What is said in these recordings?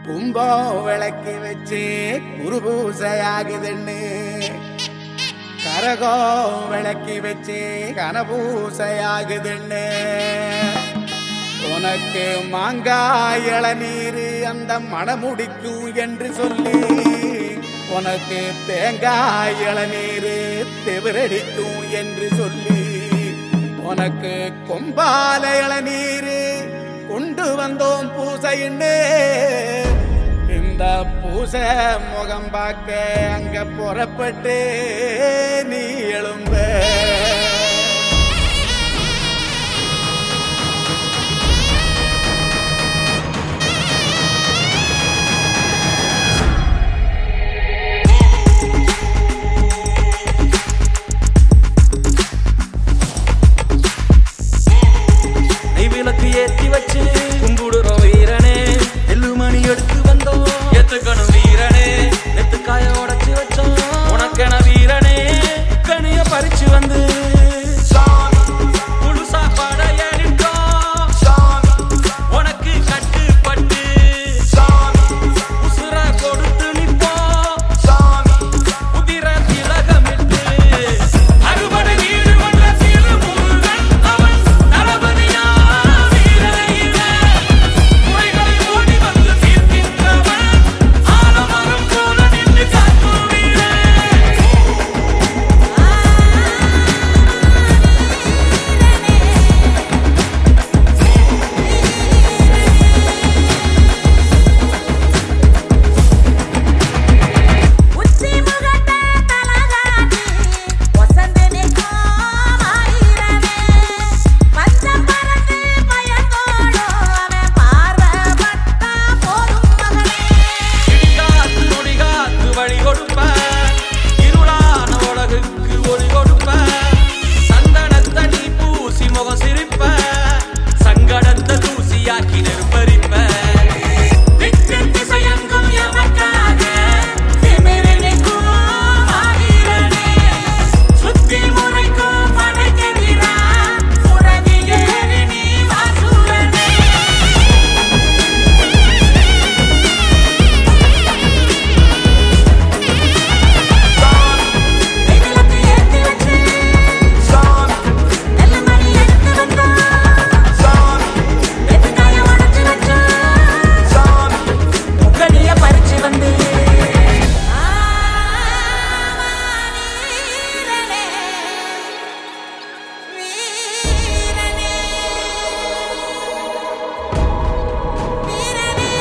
கும்பம் விளக்கி வச்சு குருபூசையாகுதுன்னு கரகம் விளக்கி வச்சு கனபூசையாகுதுன்னு உனக்கு மாங்காய் இளநீர் அந்த மணமுடிக்கும் என்று சொல்லி உனக்கு தேங்காய் இளநீர் தெவிரடிக்கும் என்று சொல்லி உனக்கு கொம்பால இளநீர் கொண்டு வந்தோம் பூசைன்னு இந்த பூசை முகம் பார்க்க அங்க புறப்பட்டு நீ எழும்ப நெய்விளக்கு ஏத்தி வச்சு கும்பிடுறோம் வீரனே எள்ளுமணி எடுத்து வந்தோம் எத்துக்கணும் வீரனே நெத்துக்காய உடைச்சு வச்சோம் உனக்கென வீரனே கனிய பறிச்சு வந்து முழு சாப்பாட ஏறிட்டோம் உனக்கு கட்டுப்பட்டு உசுர கொடுத்து நிப்போம் உதிர திலகமிட்டு அறுபடை வீடு கொண்ட திருமுருகன் அவன் தளபதியா வீரனையிலே குறைகளை ஓடி வந்து தீர்க்கின்றவன் ஆலமரம் போல நின்று காக்கும் வீரன் உச்சி முகட்ட தலகாட்டி வசந்து நிற்கும் ஆயிரமே பஞ்சம் பறந்து பயந்தோடோ அவன் பார்வப்பட்டா போதும் மகனே இடிகாத்து நொடிகாத்து வழி கொடுப்ப இருளான உலகுக்கு ஒளி கொடுப்ப சந்தனத்தை நீ பூசி முகம் சிரிப்ப சங்கடத்தை தூசியாக்கி நெருப்பரிப்ப திக்கெட்டு திசையெங்கும் எமக்காக திமிரு நிற்கும் ஆயிரனே. சுத்தி முறைக்கும் படைக்கெதிரா உறவியேறி நீ வாசூரனே கைவிளக்கு ஏத்தி வச்சு நல்ல மணி எடுத்து வந்தோம் எதுக்காய உடைச்சு வச்சோம் கனிய பறிச்சு வந்து வீரனே வீரனே வீரனே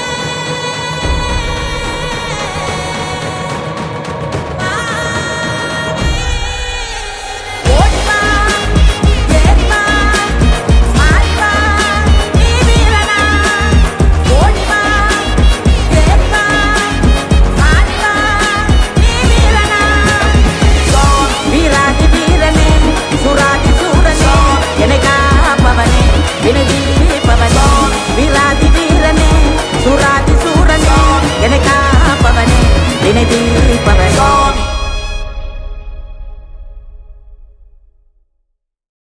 ஓடிவா ஏறிவா மாறிவா நீ வீரனா ஓடிவா ஏறிவா மாறிவா நீ வீரனா வீராதி வீரனே சுராதி சூரனே என்னை காப்பவனே வினதீபவனே வீராதி வீரனே சுராதி சூரனே என்னை காப்பவனே வினதீபவனே